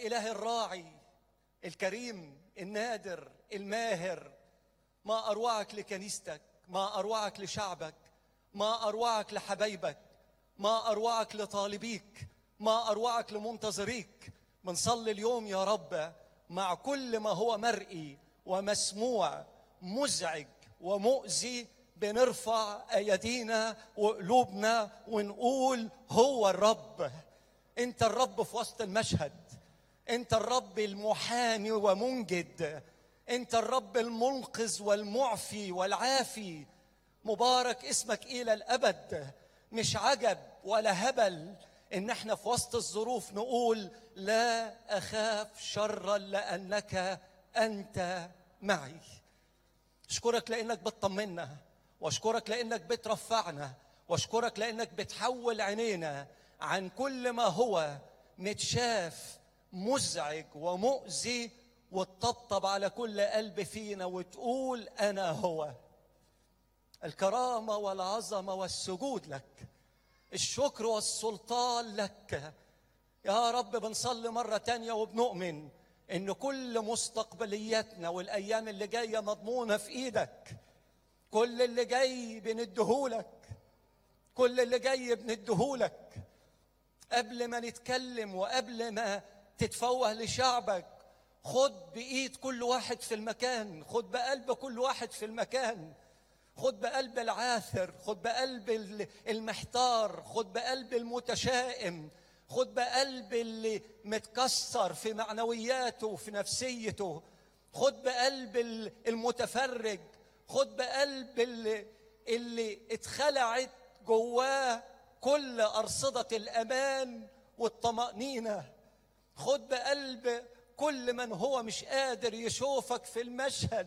الاله الراعي الكريم النادر الماهر ما اروعك لكنيستك ما اروعك لشعبك ما اروعك لحبايبك ما اروعك لطالبيك ما اروعك لمنتظريك بنصلي اليوم يا رب مع كل ما هو مرئي ومسموع مزعج ومؤذي بنرفع ايدينا وقلوبنا ونقول هو الرب انت الرب في وسط المشهد انت الرب المحامي ومنجد انت الرب المنقذ والمعفي والعافي مبارك اسمك الى الابد مش عجب ولا هبل ان احنا في وسط الظروف نقول لا اخاف شرا لانك انت معي اشكرك لانك بتطمنا واشكرك لانك بترفعنا واشكرك لانك بتحول عينينا عن كل ما هو متشاف مزعج ومؤذي وتطبطب على كل قلب فينا وتقول انا هو الكرامه والعظمه والسجود لك الشكر والسلطان لك يا رب بنصلي مرة تانية وبنؤمن إن كل مستقبلياتنا والأيام اللي جاية مضمونة في إيدك كل اللي جاي بندهولك كل اللي جاي بندهولك قبل ما نتكلم وقبل ما تتفوه لشعبك خد بإيد كل واحد في المكان خد بقلب كل واحد في المكان خد بقلب العاثر خد بقلب المحتار خد بقلب المتشائم خد بقلب اللي متكسر في معنوياته وفي نفسيته خد بقلب المتفرج خد بقلب اللي, اللي اتخلعت جواه كل أرصدة الأمان والطمأنينة خد بقلب كل من هو مش قادر يشوفك في المشهد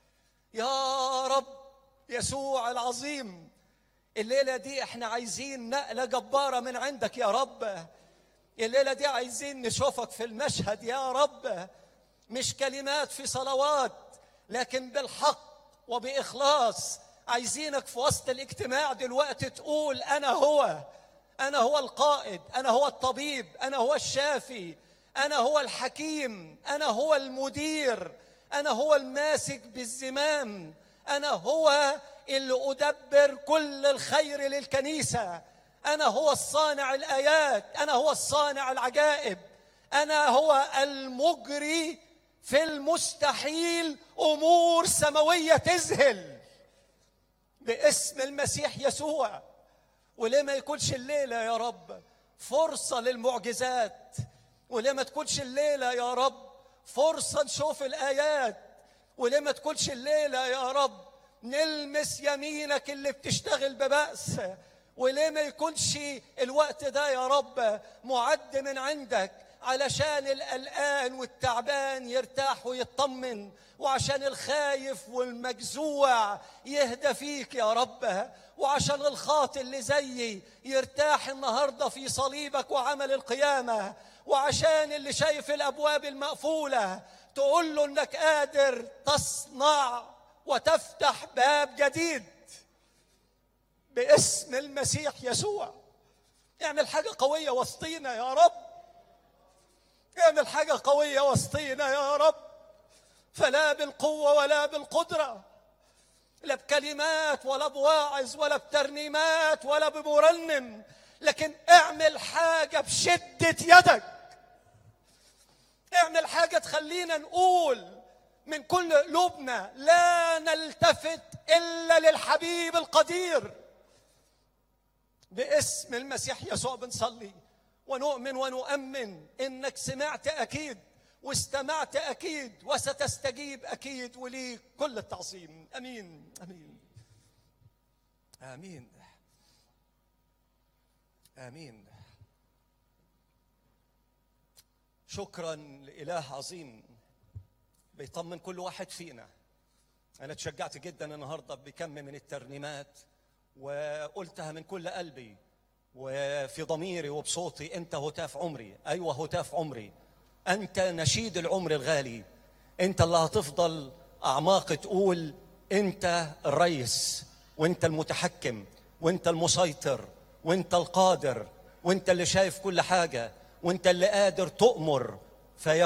يا رب يسوع العظيم الليله دي احنا عايزين نقله جباره من عندك يا رب الليله دي عايزين نشوفك في المشهد يا رب مش كلمات في صلوات لكن بالحق وباخلاص عايزينك في وسط الاجتماع دلوقتي تقول انا هو انا هو القائد انا هو الطبيب انا هو الشافي انا هو الحكيم انا هو المدير انا هو الماسك بالزمام انا هو اللي ادبر كل الخير للكنيسه انا هو الصانع الايات انا هو الصانع العجائب انا هو المجري في المستحيل امور سماويه تذهل باسم المسيح يسوع وليه ما يكونش الليله يا رب فرصه للمعجزات وليه ما تكونش الليله يا رب فرصه نشوف الايات وليه ما تكونش الليله يا رب نلمس يمينك اللي بتشتغل ببأس وليه ما يكونش الوقت ده يا رب معد من عندك علشان القلقان والتعبان يرتاح ويطمن وعشان الخايف والمجزوع يهدى فيك يا رب وعشان الخاطئ اللي زيي يرتاح النهارده في صليبك وعمل القيامه وعشان اللي شايف الابواب المقفوله تقول له انك قادر تصنع وتفتح باب جديد باسم المسيح يسوع اعمل حاجة قوية وسطينا يا رب اعمل حاجة قوية وسطينا يا رب فلا بالقوة ولا بالقدرة لا بكلمات ولا بواعظ ولا بترنيمات ولا بمرنم لكن اعمل حاجة بشدة يدك اعمل حاجة تخلينا نقول من كل قلوبنا لا نلتفت الا للحبيب القدير باسم المسيح يسوع بنصلي ونؤمن ونؤمن انك سمعت اكيد واستمعت اكيد وستستجيب اكيد وليك كل التعظيم امين امين امين امين شكرا لاله عظيم بيطمن كل واحد فينا انا اتشجعت جدا النهارده بكم من الترنيمات وقلتها من كل قلبي وفي ضميري وبصوتي انت هتاف عمري ايوه هتاف عمري انت نشيد العمر الغالي انت اللي هتفضل اعماق تقول انت الرئيس وانت المتحكم وانت المسيطر وانت القادر وانت اللي شايف كل حاجه وانت اللي قادر تؤمر في